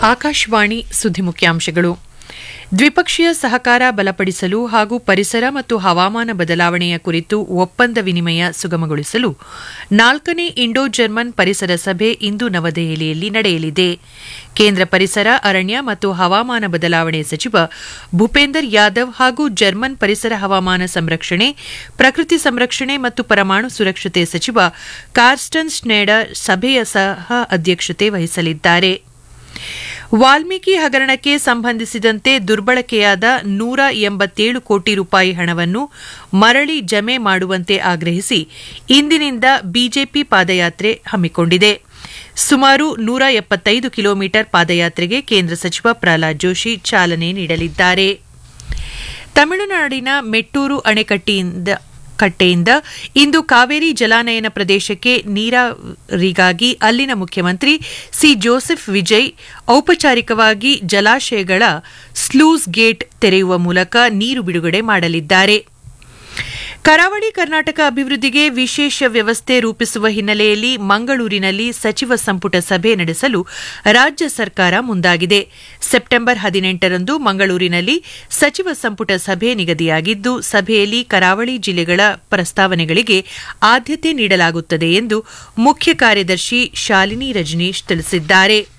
ಆಕಾಶವಾಣಿ ಸುದ್ದಿ ಮುಖ್ಯಾಂಶಗಳು ದ್ವಿಪಕ್ಷೀಯ ಸಹಕಾರ ಬಲಪಡಿಸಲು ಹಾಗೂ ಪರಿಸರ ಮತ್ತು ಹವಾಮಾನ ಬದಲಾವಣೆಯ ಕುರಿತು ಒಪ್ಪಂದ ವಿನಿಮಯ ಸುಗಮಗೊಳಿಸಲು ನಾಲ್ಕನೇ ಇಂಡೋ ಜರ್ಮನ್ ಪರಿಸರ ಸಭೆ ಇಂದು ನವದೆಹಲಿಯಲ್ಲಿ ನಡೆಯಲಿದೆ ಕೇಂದ್ರ ಪರಿಸರ ಅರಣ್ಯ ಮತ್ತು ಹವಾಮಾನ ಬದಲಾವಣೆ ಸಚಿವ ಭೂಪೇಂದರ್ ಯಾದವ್ ಹಾಗೂ ಜರ್ಮನ್ ಪರಿಸರ ಹವಾಮಾನ ಸಂರಕ್ಷಣೆ ಪ್ರಕೃತಿ ಸಂರಕ್ಷಣೆ ಮತ್ತು ಪರಮಾಣು ಸುರಕ್ಷತೆ ಸಚಿವ ಕಾರ್ಸ್ಟನ್ ಸ್ನೇಡರ್ ಸಭೆಯ ಸಹ ಅಧ್ಯಕ್ಷತೆ ವಹಿಸಲಿದ್ದಾರೆ ವಾಲ್ಮೀಕಿ ಹಗರಣಕ್ಕೆ ಸಂಬಂಧಿಸಿದಂತೆ ದುರ್ಬಳಕೆಯಾದ ನೂರ ಎಂಬತ್ತೇಳು ಕೋಟಿ ರೂಪಾಯಿ ಹಣವನ್ನು ಮರಳಿ ಜಮೆ ಮಾಡುವಂತೆ ಆಗ್ರಹಿಸಿ ಇಂದಿನಿಂದ ಬಿಜೆಪಿ ಪಾದಯಾತ್ರೆ ಹಮ್ಮಿಕೊಂಡಿದೆ ಸುಮಾರು ನೂರ ಎಪ್ಪತ್ತೈದು ಕಿಲೋಮೀಟರ್ ಪಾದಯಾತ್ರೆಗೆ ಕೇಂದ್ರ ಸಚಿವ ಪ್ರಹ್ಲಾದ್ ಜೋಶಿ ಚಾಲನೆ ನೀಡಲಿದ್ದಾರೆ ತಮಿಳುನಾಡಿನ ಮೆಟ್ಟೂರು ಅಣೆಕಟ್ಟೆಯಿಂದ ಕಟ್ಟೆಯಿಂದ ಇಂದು ಕಾವೇರಿ ಜಲಾನಯನ ಪ್ರದೇಶಕ್ಕೆ ನೀರಾವರಿಗಾಗಿ ಅಲ್ಲಿನ ಮುಖ್ಯಮಂತ್ರಿ ಸಿ ಜೋಸೆಫ್ ವಿಜಯ್ ಔಪಚಾರಿಕವಾಗಿ ಜಲಾಶಯಗಳ ಸ್ಲೂಸ್ ಗೇಟ್ ತೆರೆಯುವ ಮೂಲಕ ನೀರು ಬಿಡುಗಡೆ ಮಾಡಲಿದ್ದಾರೆ ಕರಾವಳಿ ಕರ್ನಾಟಕ ಅಭಿವೃದ್ಧಿಗೆ ವಿಶೇಷ ವ್ಯವಸ್ಥೆ ರೂಪಿಸುವ ಹಿನ್ನೆಲೆಯಲ್ಲಿ ಮಂಗಳೂರಿನಲ್ಲಿ ಸಚಿವ ಸಂಪುಟ ಸಭೆ ನಡೆಸಲು ರಾಜ್ಯ ಸರ್ಕಾರ ಮುಂದಾಗಿದೆ ಸೆಪ್ಟೆಂಬರ್ ಹದಿನೆಂಟರಂದು ಮಂಗಳೂರಿನಲ್ಲಿ ಸಚಿವ ಸಂಪುಟ ಸಭೆ ನಿಗದಿಯಾಗಿದ್ದು ಸಭೆಯಲ್ಲಿ ಕರಾವಳಿ ಜಿಲ್ಲೆಗಳ ಪ್ರಸ್ತಾವನೆಗಳಿಗೆ ಆದ್ಯತೆ ನೀಡಲಾಗುತ್ತದೆ ಎಂದು ಮುಖ್ಯ ಕಾರ್ಯದರ್ಶಿ ಶಾಲಿನಿ ರಜನೀಶ್ ತಿಳಿಸಿದ್ದಾರೆ